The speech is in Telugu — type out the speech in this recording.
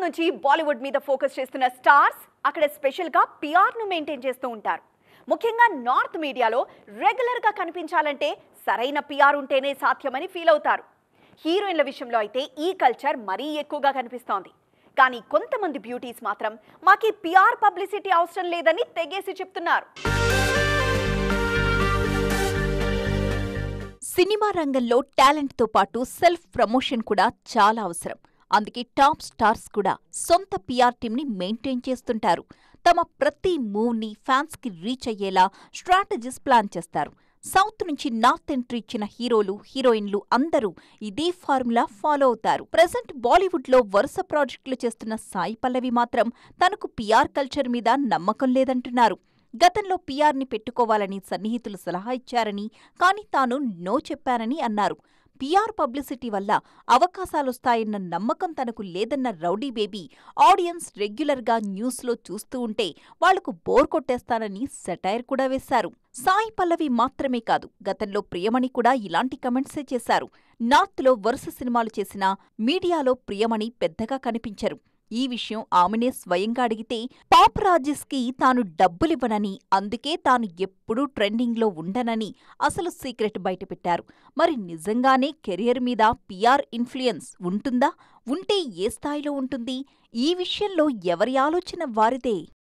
నుంచి బాలీవుడ్ మీద ఫోకస్ చేస్తున్న స్టార్స్ అక్కడ స్పెషల్గా పిఆర్ను మెయింటైన్ చేస్తూ ఉంటారు ముఖ్యంగా నార్త్ మీడియాలో రెగ్యులర్గా కనిపించాలంటే సరైన పిఆర్ ఉంటేనే సాధ్యమని ఫీల్ అవుతారు హీరోయిన్ల విషయంలో అయితే ఈ కల్చర్ మరీ ఎక్కువగా కనిపిస్తోంది కానీ కొంతమంది బ్యూటీస్ మాత్రం మాకు పిఆర్ పబ్లిసిటీ అవసరం లేదని తెగేసి చెప్తున్నారు సినిమా రంగంలో టాలెంట్తో పాటు సెల్ఫ్ ప్రమోషన్ కూడా చాలా అవసరం అందుకే టాప్ స్టార్స్ కూడా సొంత పిఆర్ టీంని మెయింటైన్ చేస్తుంటారు తమ ప్రతి మూవ్ని ఫ్యాన్స్కి రీచ్ అయ్యేలా స్ట్రాటజీస్ ప్లాన్ చేస్తారు సౌత్ నుంచి నార్త్ ఎంట్రీ ఇచ్చిన హీరోలు హీరోయిన్లు అందరూ ఇదే ఫార్ములా ఫాలో అవుతారు ప్రజెంట్ బాలీవుడ్లో వరుస ప్రాజెక్టులు చేస్తున్న సాయి పల్లవి మాత్రం తనకు పిఆర్ కల్చర్ మీద నమ్మకం లేదంటున్నారు గతంలో పీఆర్ని పెట్టుకోవాలని సన్నిహితులు సలహా ఇచ్చారని కానీ తాను నో చెప్పానని అన్నారు పీఆర్ పబ్లిసిటీ వల్ల అవకాశాలొస్తాయన్న నమ్మకం తనకు లేదన్న రౌడీ బేబీ ఆడియన్స్ రెగ్యులర్గా న్యూస్లో చూస్తూ ఉంటే వాళ్లకు బోర్ కొట్టేస్తానని సెటైర్ కూడా వేశారు సాయి పల్లవి మాత్రమే కాదు గతంలో ప్రియమణి కూడా ఇలాంటి కమెంట్సే చేశారు నార్త్లో వరుస సినిమాలు చేసినా మీడియాలో ప్రియమణి పెద్దగా కనిపించరు ఈ విషయం ఆమెనే స్వయంగా అడిగితే పాప్ రాజెస్కి తాను డబ్బులివ్వనని అందుకే తాను ఎప్పుడూ ట్రెండింగ్లో ఉండనని అసలు సీక్రెట్ బయటపెట్టారు మరి నిజంగానే కెరియర్ మీద పిఆర్ ఇన్ఫ్లుయెన్స్ ఉంటుందా ఉంటే ఏ స్థాయిలో ఉంటుంది ఈ విషయంలో ఎవరి ఆలోచన వారిదే